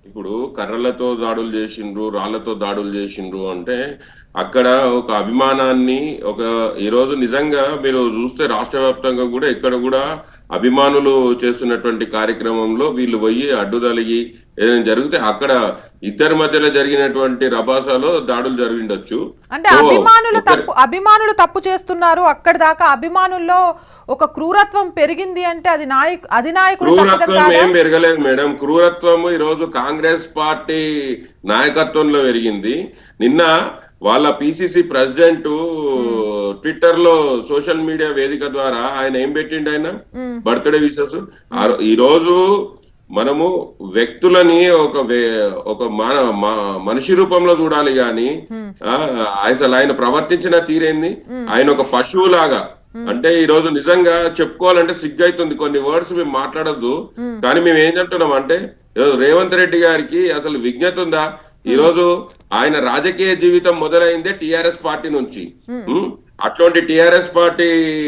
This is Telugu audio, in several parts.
ఇప్పుడు కర్రలతో దాడులు చేసిండ్రు రాళ్లతో దాడులు చేసిండ్రు అంటే అక్కడ ఒక అభిమానాన్ని ఒక ఈ రోజు నిజంగా మీరు చూస్తే రాష్ట్ర వ్యాప్తంగా కూడా ఇక్కడ కూడా అభిమానులు చేస్తున్నటువంటి కార్యక్రమంలో వీళ్ళు పోయి అడ్డుదలిగి ఏదైనా జరిగితే అక్కడ ఇద్దరి మధ్యలో జరిగినటువంటి రభాసాలో దాడులు జరిగిండొచ్చు అంటే సో, అభిమానులు ఒకరి- తప్పు అభిమానులు తప్పు చేస్తున్నారు అక్కడి దాకా అభిమానుల్లో ఒక క్రూరత్వం పెరిగింది అంటే అది నాయకు అధినాయకుడు తప్పిదం క్రూరత్వం కాదా ఏం పెరగలేదు మేడం క్రూరత్వము ఈ రోజు కాంగ్రెస్ పార్టీ నాయకత్వంలో పెరిగింది నిన్న వాళ్ళ పిసిసి ప్రెసిడెంట్ ట్విట్టర్ లో సోషల్ మీడియా వేదిక ద్వారా ఆయన ఏం పెట్టిండు ఆయన మ్మ్. బర్త్డే విషెస్ ఈ రోజు మనము వ్యక్తులని ఒక వే- ఒక మన మ- మనిషి రూపంలో చూడాలి గాని ఆ, అసలు ఆయన ప్రవర్తించిన తీరేంది ఆయన ఒక పశువులాగా అంటే ఈ రోజు నిజంగా చెప్పుకోవాలంటే సిగ్గైతుంది కొన్ని వర్డ్స్ మేము మాట్లాడద్దు కానీ మేము ఏం చెప్తున్నాం అంటే ఈరోజు రేవంత్ రెడ్డి గారికి అసలు విజ్ఞత ఉందా ఈ రోజు ఆయన రాజకీయ జీవితం మొదలైందే టిఆర్ఎస్ పార్టీ నుంచి ఉం? అట్లాంటి టిఆర్ఎస్ పార్టీ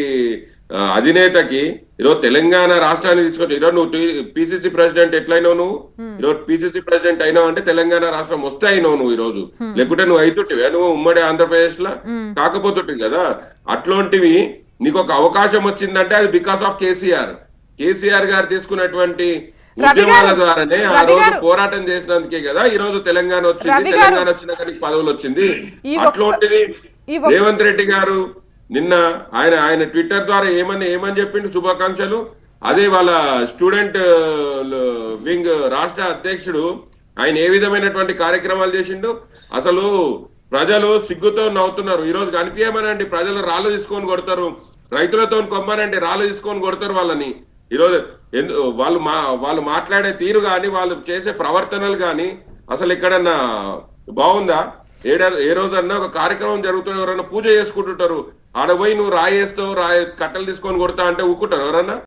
ఆ, అధినేతకి ఈరోజు తెలంగాణ రాష్ట్రాన్ని తీసుకొచ్చి ఈరోజు నువ్వు పిసిసి ప్రెసిడెంట్ ఎట్లయినావు నువ్వు ఈరోజు పిసిసి ప్రెసిడెంట్ అయినావు అంటే తెలంగాణ రాష్ట్రం వస్తే అయినావు నువ్వు ఈ రోజు లేకుంటే నువ్వు అయితుంటివే నువ్వు ఉమ్మడి ఆంధ్రప్రదేశ్ లో కాకపోతుంటివి కదా అట్లాంటివి నీకు ఒక అవకాశం వచ్చిందంటే అది బికాస్ ఆఫ్ కేసీఆర్ కేసీఆర్ గారు తీసుకున్నటువంటి రవి ఉద్యమాల గారు, ద్వారానే ఆ రవి రోజు గారు. పోరాటం చేసినందుకే కదా ఈ రోజు తెలంగాణ వచ్చింది రవి గారు. తెలంగాణ వచ్చినాక నీకు పదవులు వచ్చింది ఈ ఒక్క- అట్లాంటిది ఈ ఒక్క- రేవంత్ రెడ్డి గారు నిన్న ఆయన ఆయన ట్విట్టర్ ద్వారా ఏమని ఏమని చెప్పిండు శుభాకాంక్షలు అదే వాళ్ళ స్టూడెంట్ వింగ్ రాష్ట్ర అధ్యక్షుడు ఆయన ఏ విధమైనటువంటి కార్యక్రమాలు చేసిండు అసలు ప్రజలు సిగ్గుతో నవ్వుతున్నారు ఈ రోజు కనిపించమనండి ప్రజలు రాళ్ళు తీసుకొని కొడతారు రైతులతో కొమ్మనండి రాళ్ళు తీసుకొని కొడతారు వాళ్ళని ఈ రోజు ఎందు వాళ్ళు మా వాళ్ళు మాట్లాడే తీరు గాని వాళ్ళు చేసే ప్రవర్తనలు గాని అసలు ఎక్కడన్నా బాగుందా ఏడ ఏ రోజన్నా ఒక కార్యక్రమం జరుగుతున్న ఎవరన్నా పూజ చేసుకుంటుంటారు ఆడ పోయి నువ్వు రాయేస్తావు రాయి కట్టలు తీసుకొని కొడతా అంటే ఊకుంటారు ఎవరన్నా